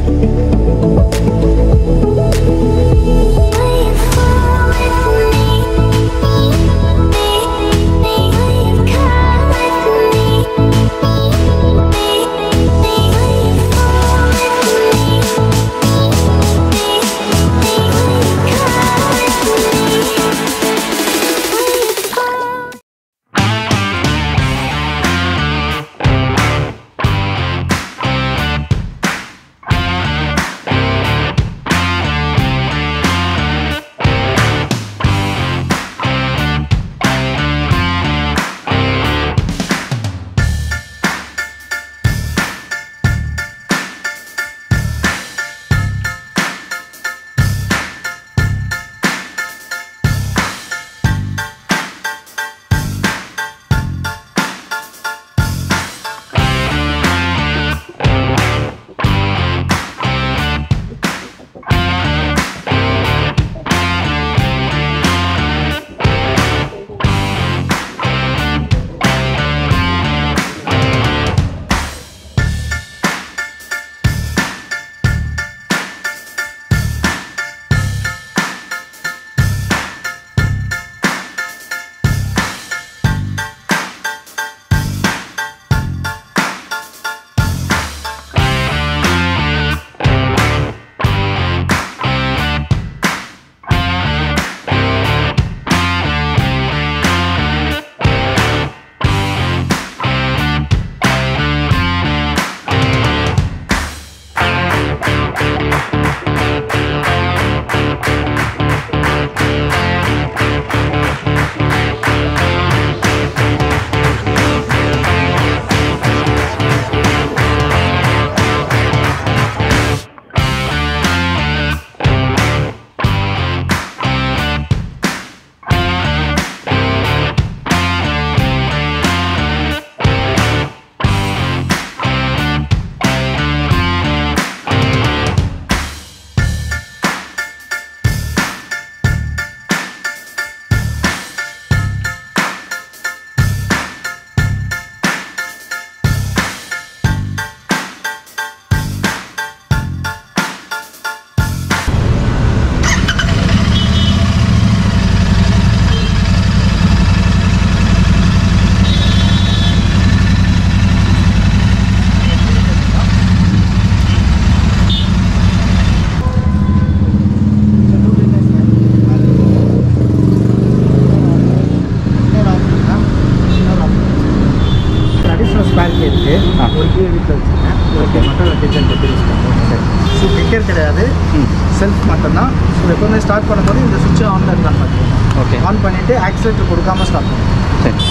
ஸ்பேர்க்கி இருக்குது ஒரு கீழே வீட்டில் வச்சுருக்கேன் ஓகே மட்டும் கிச்சன் பற்றி சரி ஸோ கிக்கர் கிடையாது செல்ஃப் மட்டும்தான் ஸோ எப்போவுமே ஸ்டார்ட் பண்ணும்போது இந்த சுவிட்சை ஆனில் இருக்கான்னு பார்த்துக்கோங்க ஓகே ஆன் பண்ணிவிட்டு ஆக்சிலேட்டர் கொடுக்காம ஸ்டார்ட் பண்ணுங்க சரி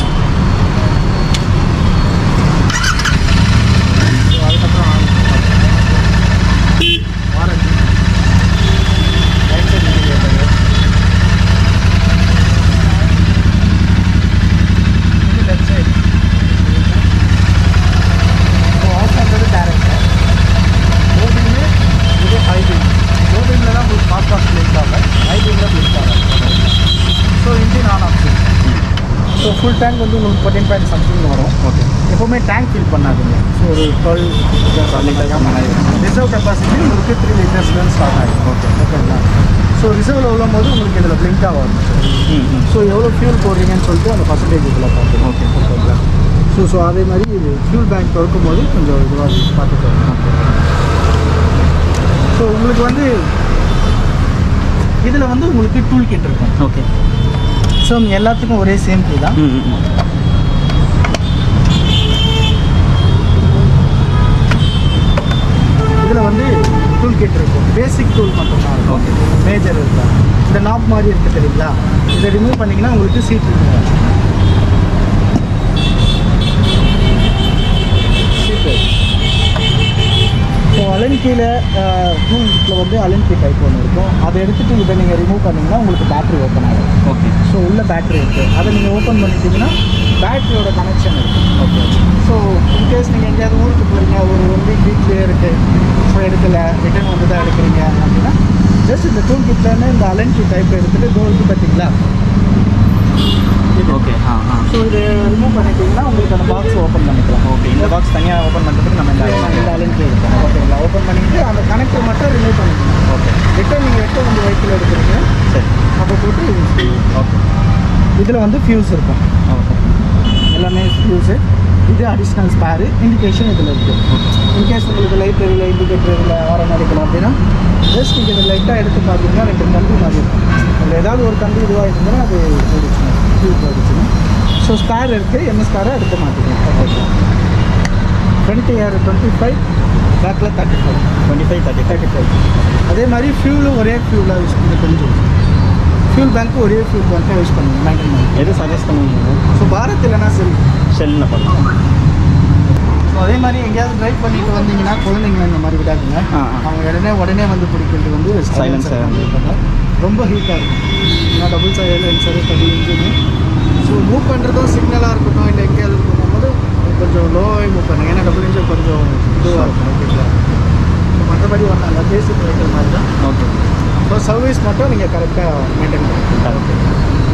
ஸோ அதுக்கப்புறம் வாரண்டி ரைட் சைடு இண்டிகேட்டரு இது லெஃப்ட் சைடு ஸோ ஆஃப் பண்ணுறது டேரக்டர் லோபிங்கு இது ஹை பீம் லோபிங்கில் தான் உங்களுக்கு ஃபாஸ்ட் ஃபாஸ்ட் பிளிங்க் ஆகும் ஹை பீமில் பிளிங்க் ஆகும் so engine on off so full tank வந்து உங்களுக்கு ஃபோர்டீன் பாயிண்ட் சம்திங் வரும் ஓகே எப்போவுமே டேங்க் ஃபில் பண்ணாதீங்க ஸோ ஒரு டுவெல் ரிசர்வ் கெப்பாசிட்டி உங்களுக்கு த்ரீ லிட்டர்ஸ்லேருந்து ஸ்டார்ட் ஆகிடும் ஓகே ஓகேங்களா ஸோ ரிசர்வில் உள்ளும் போது உங்களுக்கு இதில் பிளிங்காக வரும் ம் ம் ஸோ எவ்வளோ ஃபியூல் போடுறீங்கன்னு சொல்லிட்டு அந்த பர்சன்டேஜ் இதில் பார்த்துக்கோங்க ஓகே ஓகேங்களா ஸோ ஸோ அதே மாதிரி இது ஃபியூல் பேங்க் திறக்கும் போது கொஞ்சம் இதுவாக பார்த்துக்கோங்க ஸோ உங்களுக்கு வந்து இதில் வந்து உங்களுக்கு டூல் கிட் இருக்கும் ஓகே ஸோ எல்லாத்துக்கும் ஒரே சேம் கீ தான் ம் ம் ம் இதில் வந்து டூல் கிட் இருக்கும் பேசிக் டூல் மட்டும்தான் இருக்கும் Okay. மேஜர் இருக்கும் இந்த நாப் மாதிரி இருக்குது தெரியுங்களா இதை ரிமூவ் பண்ணிங்கன்னா உங்களுக்கு சீட் இருக்கும் சீட்டு ஸோ அலன் கீழே டூலில் வந்து அலன் கீ டைப் ஒன்று இருக்கும் அதை எடுத்துகிட்டு இதை நீங்கள் ரிமூவ் பண்ணிங்கன்னா உங்களுக்கு பேட்டரி ஓப்பன் ஆகும் ஓகே ஸோ உள்ள பேட்டரி இருக்குது அதை நீங்கள் ஓப்பன் பண்ணிட்டீங்கன்னா பேட்டரியோட கனெக்ஷன் இருக்குது ஓகே ஸோ இன்கேஸ் நீங்கள் எங்கேயாவது ஊருக்கு போகிறீங்க ஒரு ஒன் வீக் வீட்லேயே இருக்குது ஸோ எடுக்கலை ரிட்டர்ன் வந்து தான் எடுக்கிறீங்க அப்படின்னா ஜஸ்ட் இந்த டூல் கிட்லேருந்து இந்த அலன்கி டைப் எடுத்துகிட்டு டோருக்கு பார்த்தீங்களா இது ஓகே ஆ ஆ ஸோ இது ரிமூவ் பண்ணிட்டீங்கன்னா உங்களுக்கு அந்த பாக்ஸ் ஓப்பன் பண்ணிக்கலாம் ஓகே இந்த பாக்ஸ் தனியாக ஓப்பன் பண்ணுறதுக்கு நம்ம இந்த இந்த அலன்கி இருக்கும் ஓகேங்களா ஓப்பன் பண்ணிட்டு அந்த கனெக்டர் இதில் வந்து ஃபியூஸ் இருக்கும் ஓகே எல்லாமே ஃபியூஸு இது அடிஷ்னல் ஸ்பேரு இண்டிகேஷன் இதில் இருக்குது இன்கேஸ் உங்களுக்கு லைட் தெரியல இண்டிகேட்டர் இல்லை ஆரம் அடிக்கணும் அப்படின்னா ஜஸ்ட் நீங்கள் இதை லைட்டாக எடுத்து பார்த்தீங்கன்னா ரெண்டு கம்பி மாதிரி இருக்கும் அதில் ஏதாவது ஒரு கம்பி இதுவாக இருந்ததுன்னா அது ஓடிச்சுன்னா ஃபியூஸ் ஓடிச்சுன்னா ஸோ ஸ்பேர் இருக்குது என்ன ஸ்பேரை எடுத்து மாற்றிக்கலாம் டுவெண்ட்டி இயர் டுவெண்ட்டி ஃபைவ் பேக்கில் thirty five twenty five thirty five thirty five அதே மாதிரி ஃபியூலும் ஒரே ஃபியூலாக யூஸ் பண்ணி கொஞ்சம் ஃபியூல் பேங்க்கு ஒரே ஃபியூல் பேங்க்காக யூஸ் பண்ணுங்க மெயின்டைன் பண்ணி எது சஜஸ்ட் பண்ணுவீங்க ஸோ பாரத் இல்லைனா சரி ஷெல்லில் பண்ணலாம் ஸோ அதே மாதிரி எங்கேயாவது ட்ரைவ் பண்ணிட்டு வந்தீங்கன்னா குழந்தைங்களை இந்த மாதிரி விடாதுங்க ஆ, ஆ. அவங்க உடனே உடனே வந்து பிடிக்கிறது வந்து Silencer. silencer வந்து இருப்பாங்க. ரொம்ப ஹீட்டாக இருக்கும் ஏன்னா double silencer double engine so move பண்ணுறதும் சிக்னலாக இருக்கட்டும் இல்லை எங்கேயாவது போகும்போது கொஞ்சம் லோவாகி மூவ் பண்ணுங்க ஏன்னா டபுள் இன்ஜின் கொஞ்சம் இதுவாக இருக்கும் ஓகேங்களா ஸோ மற்றபடி ஒன்றாங்க பேசிக் வெஹிக்கிள் மாதிரி தான் ஓகே ஸோ சர்வீஸ் மட்டும் நீங்கள் கரெக்டாக மெயின்டைன் பண்ணுங்க ஓகே